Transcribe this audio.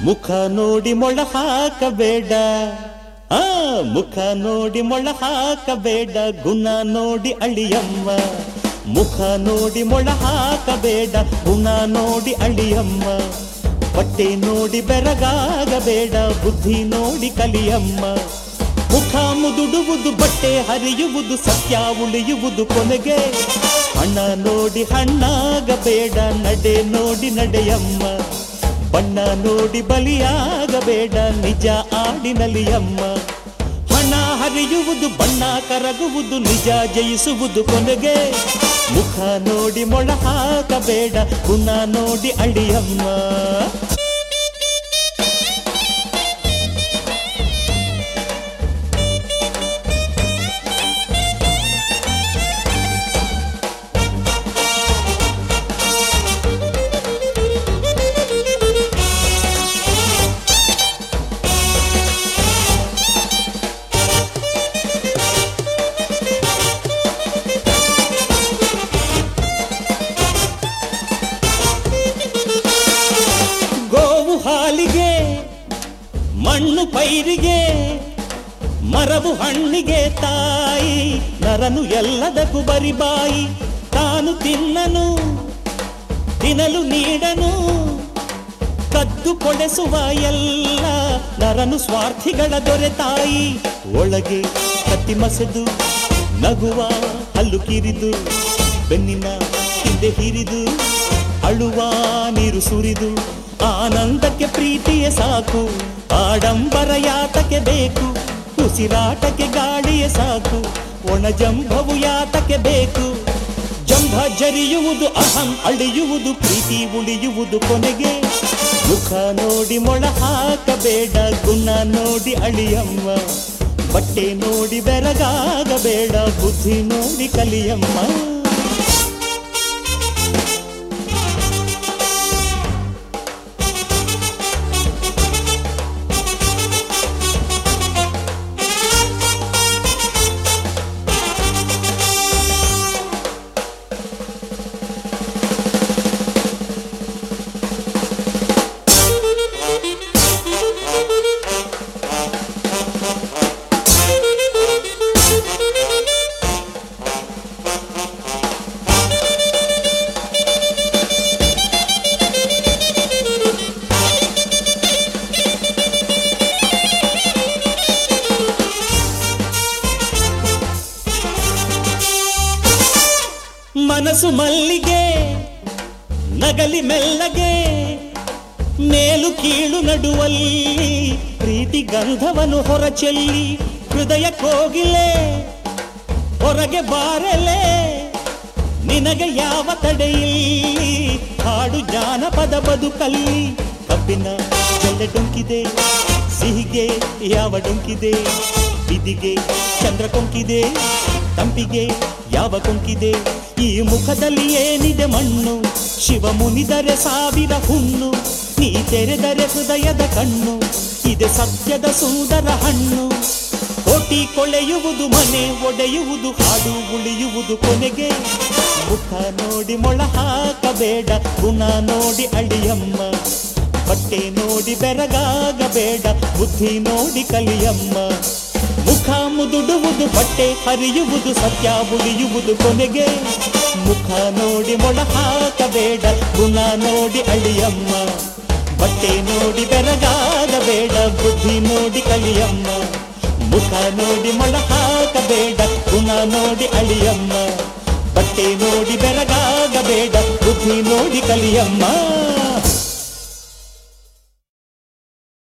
ಮುಖ ನೋಡಿ ಮೊಳ ಹಾಕಬೇಡ ಆ ಮುಖ ನೋಡಿ ಮೊಳ ಹಾಕಬೇಡ ಗುಣ ನೋಡಿ ಅಳಿಯಮ್ಮ ಮುಖ ನೋಡಿ ಮೊಳ ಹಾಕಬೇಡ ಗುಣ ನೋಡಿ ಅಳಿಯಮ್ಮ ಬಟ್ಟೆ ನೋಡಿ ಬೆರಗಾಗಬೇಡ ಬುದ್ಧಿ ನೋಡಿ ಕಲಿಯಮ್ಮ ಮುಖ ಮುದುಡುವುದು ಬಟ್ಟೆ ಹರಿಯುವುದು ಸತ್ಯ ಉಳಿಯುವುದು ಕೊನೆಗೆ ಹಣ ನೋಡಿ ಹಣ್ಣಾಗಬೇಡ ನಡೆ ನೋಡಿ ನಡೆಯಮ್ಮ ಬಣ್ಣ ನೋಡಿ ಬಲಿಯಾಗಬೇಡ ನಿಜ ಆಡಿನಲಿಯಮ್ಮ ಹಣ ಹರಿಯುವುದು ಬಣ್ಣ ಕರಗುವುದು ನಿಜ ಜಯಿಸುವುದು ಕೊನೆಗೆ ಮುಖ ನೋಡಿ ಮೊಳ ಹಾಕಬೇಡ ಗುಣ ನೋಡಿ ಅಳಿಯಮ್ಮ ಗೋವು ಹಾಲಿಗೆ ಮಣ್ಣು ಪೈರಿಗೆ ಮರವು ಹಣ್ಣಿಗೆ ತಾಯಿ ನರನು ಎಲ್ಲದಕ್ಕೂ ಬರಿಬಾಯಿ ತಾನು ತಿನ್ನನು ತಿನ್ನಲು ನೀಡನು ಕದ್ದು ಕೊಡೆಸುವ ಎಲ್ಲ ನರನು ಸ್ವಾರ್ಥಿಗಳ ದೊರೆ ತಾಯಿ ಒಳಗೆ ಕತ್ತಿ ಮಸೆದು ನಗುವ ಹಲ್ಲು ಕಿರಿದು ಬೆನ್ನಿನ ಹಿಂದೆ ಹಿರಿದು ಅಳುವ ನೀರು ಸುರಿದು ಆನಂದಕ್ಕೆ ಪ್ರೀತಿಯೇ ಸಾಕು ಆಡಂಬರ ಯಾತಕ್ಕೆ ಬೇಕು ಉಸಿರಾಟಕ್ಕೆ ಗಾಳಿಯೇ ಸಾಕು ಒಣ ಜಂಭವು ಯಾತಕ್ಕೆ ಬೇಕು ಜಂಭ ಜರಿಯುವುದು ಅಹಂ ಅಳಿಯುವುದು ಪ್ರೀತಿ ಉಳಿಯುವುದು ಕೊನೆಗೆ ಮುಖ ನೋಡಿ ಮೊಳ ಹಾಕಬೇಡ ಗುಣ ನೋಡಿ ಅಳಿಯಮ್ಮ ಬಟ್ಟೆ ನೋಡಿ ಬೆರಗಾಗಬೇಡ ಬುದ್ಧಿ ನೋಡಿ ಕಲಿಯಮ್ಮ ಮನಸ್ಸು ಮಲ್ಲಿಗೆ ನಗಲಿ ಮೆಲ್ಲಗೆ ಮೇಲು ಕೀಳು ನಡುವಲ್ಲಿ ಪ್ರೀತಿ ಗಂಧವನ್ನು ಹೊರಚೆಲ್ಲಿ ಹೃದಯ ಕೋಗಿಲೆ ಹೊರಗೆ ಬಾರಲೆ ನಿನಗೆ ಯಾವ ತಡೆಯಿಲ್ಲಿ ಹಾಡು ಜಾನಪದ ಬದುಕಲ್ಲಿ ಕಬ್ಬಿನ ಜಲ್ಲೆ ಡೊಂಕಿದೆ ಸಿಹಿಗೆ ಯಾವ ಡೊಂಕಿದೆ ಬಿದಿಗೆ ಚಂದ್ರ ಕೊಂಕಿದೆ ತಂಪಿಗೆ ಯಾವ ಕೊಂಕಿದೆ ಈ ಮುಖದಲ್ಲಿ ಏನಿದೆ ಮಣ್ಣು ಶಿವ ಮುನಿದರೆ ಸಾವಿರ ಹುಣ್ಣು ನೀ ತೆರೆದರೆ ಹೃದಯದ ಕಣ್ಣು ಇದೆ ಸತ್ಯದ ಸುಂದರ ಹಣ್ಣು ಕೋಟಿ ಕೊಳೆಯುವುದು ಮನೆ ಒಡೆಯುವುದು ಹಾಡು ಉಳಿಯುವುದು ಕೊನೆಗೆ ಮುಖ ನೋಡಿ ಮೊಳ ಹಾಕಬೇಡ ಗುಣ ನೋಡಿ ಅಳಿಯಮ್ಮ ಬಟ್ಟೆ ನೋಡಿ ಬೆರಗಾಗಬೇಡ ಬುದ್ಧಿ ನೋಡಿ ಕಲಿಯಮ್ಮ ಮುಖ ಮುದುಡುವುದು ಬಟ್ಟೆ ಹರಿಯುವುದು ಸತ್ಯ ಉಳಿಯುವುದು ಕೊನೆಗೆ ಮುಖ ನೋಡಿ ಮೊಳ ಹಾಕಬೇಡ ಗುಣ ನೋಡಿ ಅಳಿಯಮ್ಮ ಬಟ್ಟೆ ನೋಡಿ ಬೆರಗಾಗಬೇಡ ಬುದ್ಧಿ ನೋಡಿ ಕಲಿಯಮ್ಮ ಮುಖ ನೋಡಿ ಮೊಳ ಹಾಕಬೇಡ ಗುಣ ನೋಡಿ ಅಳಿಯಮ್ಮ ಬಟ್ಟೆ ನೋಡಿ ಬೆರಗಾಗಬೇಡ ಬುದ್ಧಿ ನೋಡಿ ಕಲಿಯಮ್ಮ